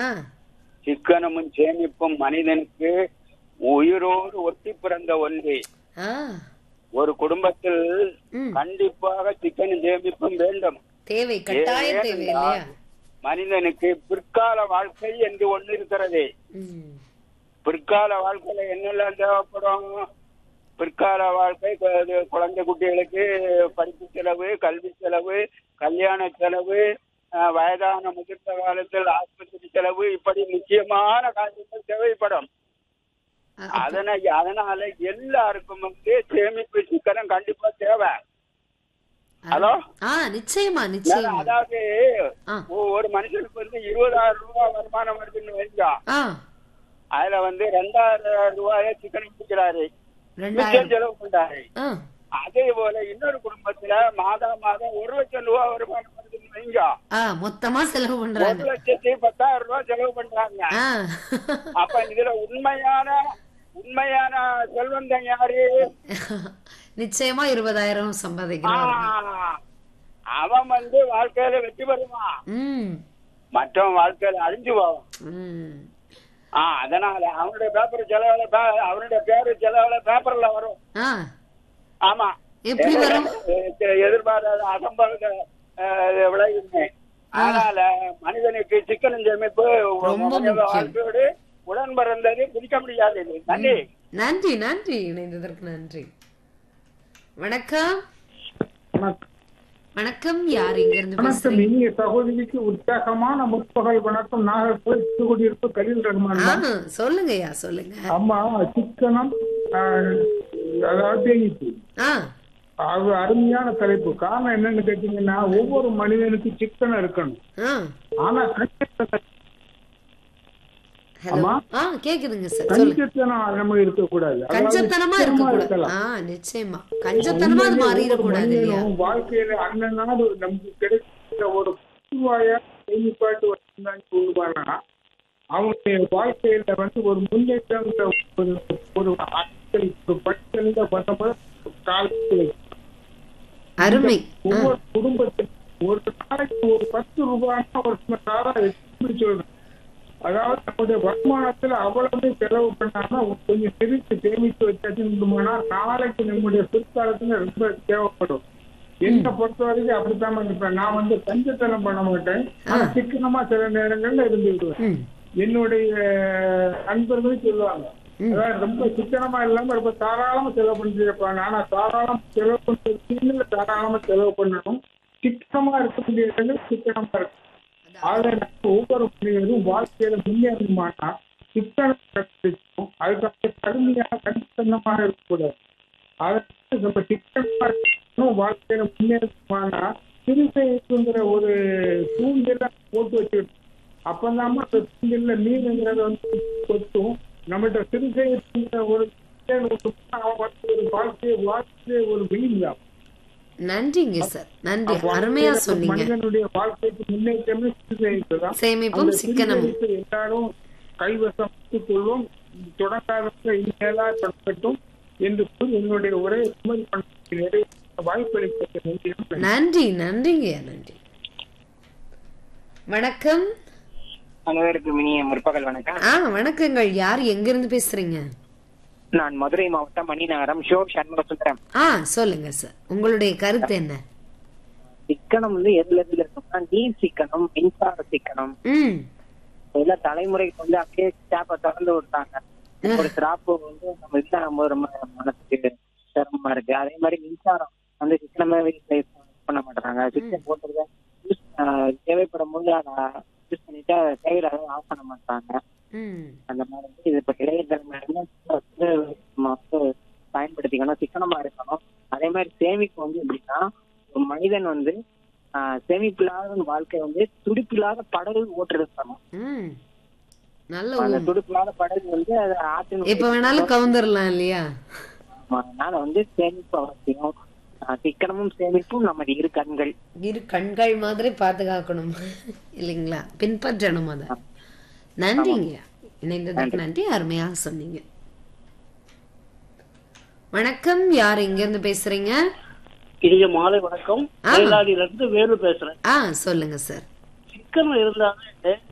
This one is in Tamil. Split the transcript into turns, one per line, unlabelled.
ஆ
சிக்கனமும் சேமிப்பும் மனிதனுக்கு உயிரோடு ஒட்டி பிறந்த ஒன்று
ஆ
ஒரு குடும்பத்தில்
ம்
கண்டிப்பாக சிக்கனும் சேமிப்பும் வேண்டும்
தேவை கட்டாய தேவை இல்லையா
மனிதனுக்கு பிற்கால வாழ்க்கை என்று ஒண்ணு இருக்கிறது
ம்
பிற்கால வாழ்க்கையில என்னெல்லாம் தேவைப்படும் பிற்கால வாழ்க்கை கு- இது குழந்தை குட்டிகளுக்கு படிப்பு செலவு கல்வி செலவு கல்யாண செலவு அஹ், வயதான முதிர்ந்த காலத்தில் ஆஸ்பத்திரி செலவு இப்படி முக்கியமான காரியங்கள் தேவைப்படும்
அ-
அதனை அதனால எல்லாருக்கும் வந்து சேமிப்பு சிக்கனம் கண்டிப்பா தேவை ஹலோ
ஆ நிச்சயமா
ஏன்னா,
நிச்சயமா
அதாவது
ஆ
ஒ- ஒரு மனுஷனுக்கு வந்து இருபதாயிரம் ரூபாய் வருமானம் வருதுன்னு வைங்க
ஆ
அதுல வந்து ரெண்டாயிரம் ரூபாய சிக்கன் பிடிக்கிறாரு மிச்சம்
ரெண்டாயிரம்
செலவு பண்றாரு
ஆ
அதே போல இன்னொரு குடும்பத்துல மாதம் மாதம் ஒரு லட்சம் ரூபாய் வருமானம் வருதுன்னு வைங்க
ஆ மொத்தமா செலவு
ஒரு
பண்றாங்க
லட்சத்தி பத்தாயிரம் ரூபாய் செலவு பண்றாங்க
ஆ
அப்ப இதுல உண்மையான உண்மையான செல்வந்தன் யாரு
நிச்சயமா இருபதாயிரம் சம்பாதிக்கிறாங்க
ஆ, அவன் வந்து வாழ்க்கையில வெற்றி பெறுவான்
ம்
மற்றவன் வாழ்க்கையில அழிஞ்சு போவான்
ம்
ஆ அதனால அவனுடைய பேப்பர் செலவுல பே- அவனுடைய பேரு செலவுல பேப்பர்ல வரும்
ஆ
ஆமா
எப்படி வரும்
எ- எதிர்பாராத அசம்பாவித அஹ், விளைவுமே அதனால மனிதனுக்கு சிக்கனம் சேமிப்பு
ரொம்ப
மனித
முக்கியம்.
வாழ்க்கையோடு உடன் பிறந்தது பிடிக்க முடியாது நன்றி
நன்றி நன்றி இணைந்ததற்கு நன்றி வணக்கம்
வணக்கம்
வணக்கம் யார் இங்க இருந்து
வணக்கம்
பேசுறீங்க
இனிய சகோதரிக்கு உற்சாகமான முற்பகல் வணக்கம் நாகர்கோவில் குடியிருப்பு கலீல் ரஹ்மான்
ஆ
தான்.
சொல்லுங்கய்யா சொல்லுங்க
அம்மா சிக்கனம் ஆஹ், அதாவது சேமிப்பு
ஆ
அது அருமையான தலைப்பு காரணம் என்னன்னு கேட்டீங்கன்னா ஒவ்வொரு மனிதனுக்கு சிக்கனம் இருக்கணும்
ஆ
ஆனா கஞ்சத்தனம்
ஹலோ
ஆமா.
ஆ கேக்குதுங்க சார் சொல்லுங்க
கஞ்சத்தனம் நம்ம இருக்கக்கூடாது அதாவது
கஞ்சத்தனமா
சிக்கனமா
இருக்கக்கூடாது ஆ நிச்சயமா கஞ்சத்தனமா அது
உண்மையிலே
மாறிடக்கூடாது
ஒவ்வொரு
இல்லையா
மனிதனும் வாழ்க்கையில அந்த நாடு நமக்கு கிடைக்கிற ஒரு பொதுவாய சேமிப்பாட்டு வந்தான்னு சொல்லுவானா அவனுடைய வாழ்க்கையில வந்து ஒரு முன்னேற்றம் ஒரு ஒரு ஆட்கள் ஒரு பட்டந்த பண்ணும்போது காலத்தில்
அருமை ஆ,
ஒவ்வொரு குடும்பத்தில் ஒரு நாளைக்கு ஒரு பத்து ரூபாய்னா ஒரு சில சாதா எப்படி சொல்றேன் அதாவது நம்முடைய வருமானத்துல அவ்வளவு செலவு பண்ணாம கொஞ்சம் சிரித்து சேமித்து வச்சாச்சுன்னா நாளைக்கு நம்முடைய பிற்காலத்துல ரொம்ப தேவைப்படும் என்ன பொறுத்த வரைக்கும் அப்படித்தான் இருப்பேன் நான் வந்து கஞ்சத்தனம் பண்ண மாட்டேன் ஆனா சிக்கனமா சில நேரங்கள்ல இருந்து விடுவேன்
ம்
என்னுடைய நண்பர்களும் சொல்லுவாங்க அதாவது ரொம்ப சிக்கனமா இல்லாம ரொம்ப தாராளமா செலவு பண்ணிருப்பாங்க ஆனா தாராளம் செலவு பண்றது தாராளமா செலவு பண்ணணும் சிக்கனமா இருக்கக்கூடிய இடங்கள் சிக்கனமா இருக்கும் ஆக நம்ம ஒவ்வொரு மனிதரும் வாழ்க்கையில முன்னேறணுமானா சிக்கனம் கற்றுக்கணும் அதுக்காக கடுமையாக கண்டித்தனமாக இருக்கக்கூடாது அதற்கு நம்ம சிக்கனமா இருக்கணும் வாழ்க்கையில முன்னேறணுமானா சிறுசைங்கிற ஒரு தூண்டில போட்டு வச்சுக்கணும் அப்பதான் அந்த தூண்டில மீனுங்கிறத வந்து கொத்தும் நம்மகிட்ட சிறுசைங்கிற ஒரு அவன் வந்து ஒரு வாழ்க்கையை வாழ்க்கையை ஒரு வெயில் தான்
நன்றிங்க சார் நன்றி அருமையா சொன்னீங்க
மனிதனுடைய வாழ்க்கைக்கு முன்னேற்றமே சிறுசேமிப்புதான்
சேமிப்பும்
அந்த
சிக்கனமும்
சிறுசேமிப்பை எல்லாரும் கைவசம் வைத்துக் கொள்வோம் தொடங்காத இனிமேலா தொடங்கட்டும் என்று கூறி என்னுடைய உரையை சுமதி பண்ண நிறைய வாய்ப்பளித்த நன்றி
நன்றி நன்றிங்க நன்றி வணக்கம்
அனைவருக்கும் இனிய முற்பகல் வணக்கம்
ஆ வணக்கங்கள் யார் எங்க இருந்து பேசுறீங்க
நான் மதுரை மாவட்டம் மணிநகரம் ஷோ சண்முக சுந்தரம்
ஆ சொல்லுங்க சார் உங்களுடைய கருத்து என்ன
சிக்கனம் வந்து எதுல எதுல இருக்கும்னா நீர் சிக்கனம் மின்சார சிக்கனம்
ம்
எல்லா தலைமுறைக்கு வந்து அப்படியே டேப்ப திறந்து விட்டாங்க ஒரு டிராப் வந்து நம்ம இல்லாம போது ரொம்ப மனசுக்கு சிரமமா இருக்கு அதே மாதிரி மின்சாரம் வந்து சிக்கனமா வீட்டுல use பண்ண மாட்டாங்க சிக்கன் போட்டுருக்க யூஸ் தேவைப்படும் போது அதை யூஸ் பண்ணிட்டு தேவையில்லாத ஆஃப் பண்ண மாட்டாங்க
ம்
அந்த மாதிரி வந்து இது இப்ப இளைய தலைமுறை வந்து நம்ம வந்து பயன்படுத்திக்கணும் சிக்கனமா இருக்கணும் அதே மாதிரி சேமிப்பு வந்து எப்படின்னா ஒரு மனிதன் வந்து ஆஹ், சேமிப்பில்லாத வாழ்க்கை வந்து துடிப்பில்லாத படகு ஓட்டுறது சமம்
ம் நல்ல
அந்த
ஊம்.
துடிப்பில்லாத படகு வந்து அது ஆற்றின்
எப்ப வேணாலும் கவுந்துரலாம் இல்லையா
அதனால வந்து சேமிப்பு அவசியம் ஆஹ், சிக்கனமும் சேமிப்பும் நமது இரு கண்கள்
இரு கண்கள் மாதிரி பாதுகாக்கணும் இல்லைங்களா பின்பற்றணும் அத நன்றிங்க இணைந்ததுக்கு நன்றி அருமையாக சொன்னீங்க வணக்கம் யார் எங்க இருந்து பேசுறீங்க
இனிய மாலை வணக்கம்
ஆ.
மயிலாடியில இருந்து வேலு பேசுறேன்
ஆ சொல்லுங்க சார்
சிக்கனம் இருந்தாலே